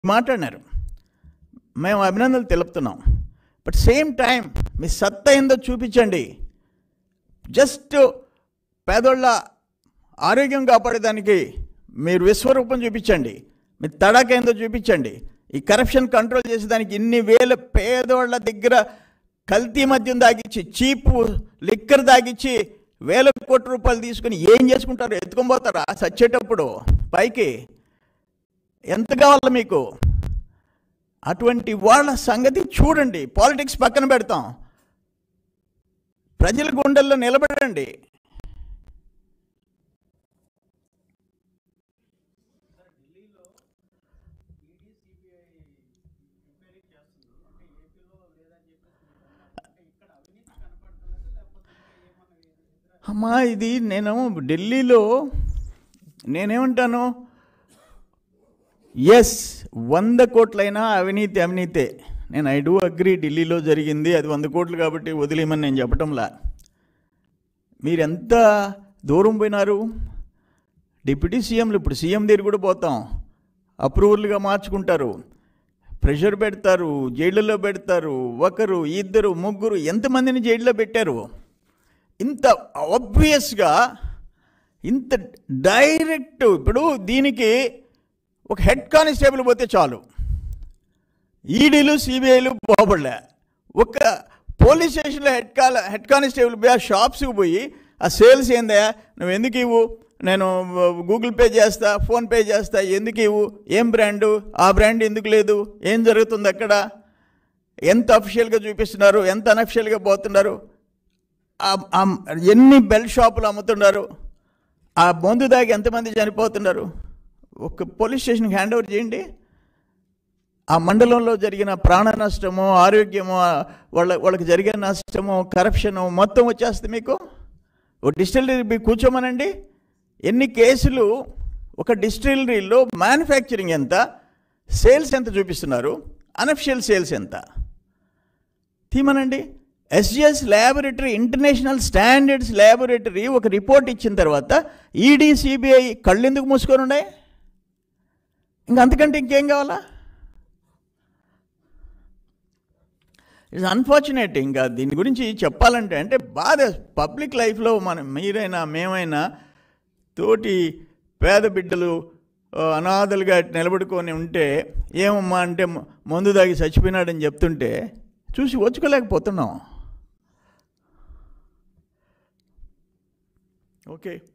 మాట్లాడినారు మేము అభినందనలు తెలుపుతున్నాం బట్ సేమ్ టైం మీ సత్తా ఏందో చూపించండి జస్ట్ పేదోళ్ళ ఆరోగ్యం కాపాడేదానికి మీరు విశ్వరూపం చూపించండి మీ తడాక ఏందో చూపించండి ఈ కరప్షన్ కంట్రోల్ చేసేదానికి ఇన్ని వేల పేదోళ్ళ దగ్గర కల్తీ మద్యం దాగిచ్చి చీపు లిక్కర్ దాగిచ్చి వేల కోట్ల రూపాయలు తీసుకుని ఏం చేసుకుంటారు ఎత్తుకొని పోతారా చచ్చేటప్పుడు పైకి ఎంత కావాలి మీకు అటువంటి వాళ్ళ సంగతి చూడండి పాలిటిక్స్ పక్కన పెడతాం ప్రజల గుండెల్లో నిలబడండి అమ్మా ఇది నేను ఢిల్లీలో నేనేమంటాను ఎస్ వంద కోట్లైనా అవినీతి అవినీతే నేను ఐ డూ అగ్రీ ఢిల్లీలో జరిగింది అది వంద కోట్లు కాబట్టి వదిలేయమని నేను చెప్పటంలా మీరు ఎంత దూరం పోయినారు డిప్యూటీ సీఎంలు ఇప్పుడు సీఎం దగ్గర కూడా పోతాం అప్రూవల్గా మార్చుకుంటారు ప్రెషర్ పెడతారు జైళ్ళలో పెడతారు ఒకరు ఇద్దరు ముగ్గురు ఎంతమందిని జైల్లో పెట్టారు ఇంత ఆబ్వియస్గా ఇంత డైరెక్ట్ ఇప్పుడు దీనికి ఒక హెడ్ కానిస్టేబుల్ పోతే చాలు ఈడీలు సిబిఐలు బాగుపడలే ఒక పోలీస్ స్టేషన్లో హెడ్ కాల హెడ్ కానిస్టేబుల్ పోయి ఆ షాప్స్కి పోయి ఆ సేల్స్ ఏందా నువ్వు ఎందుకు ఇవ్వు నేను గూగుల్ పే చేస్తా ఫోన్పే చేస్తా ఎందుకు ఇవ్వు ఏం బ్రాండు ఆ బ్రాండ్ ఎందుకు లేదు ఏం జరుగుతుంది అక్కడ ఎంత అఫిషియల్గా చూపిస్తున్నారు ఎంత అనఫిషియల్గా పోతున్నారు ఆ- ఆ ఎన్ని బెల్ షాపులు అమ్ముతున్నారు ఆ మందు దాగి ఎంతమంది చనిపోతున్నారు ఒక పోలీస్ స్టేషన్కి హ్యాండ్ ఓవర్ చేయండి ఆ మండలంలో జరిగిన ప్రాణ నష్టము ఆరోగ్యము ఆ వాళ్ళ వాళ్ళకి జరిగే నష్టము కరప్షను మొత్తం వచ్చేస్తుంది మీకు ఒక డిస్టిలరీ మీకు కూర్చోమనండి ఎన్ని కేసులు ఒక డిస్టిలరీలో మ్యానుఫ్యాక్చరింగ్ ఎంత సేల్స్ ఎంత చూపిస్తున్నారు అనఫిషియల్ సేల్స్ ఎంత తీమనండి SGS laboratory international standards laboratory ఒక రిపోర్ట్ ఇచ్చిన తర్వాత ఈడీ సిబిఐ కళ్ళు ఎందుకు మూసుకొని ఉన్నాయి ఇంకా అంతకంటే ఇంకేం కావాలా ఇట్స్ అన్ఫార్చునేట్ ఇంకా దీని గురించి చెప్పాలంటే అంటే బాధ పబ్లిక్ లైఫ్లో మనం మీరైనా మేమైనా తోటి పేద బిడ్డలు ఆ, అనాథలుగా నిలబడుకొని ఉంటే ఏమమ్మా అంటే మ- మందు దాగి చచ్చిపోయినాడని చెప్తుంటే చూసి వచ్చుకోలేకపోతున్నాం ఓకే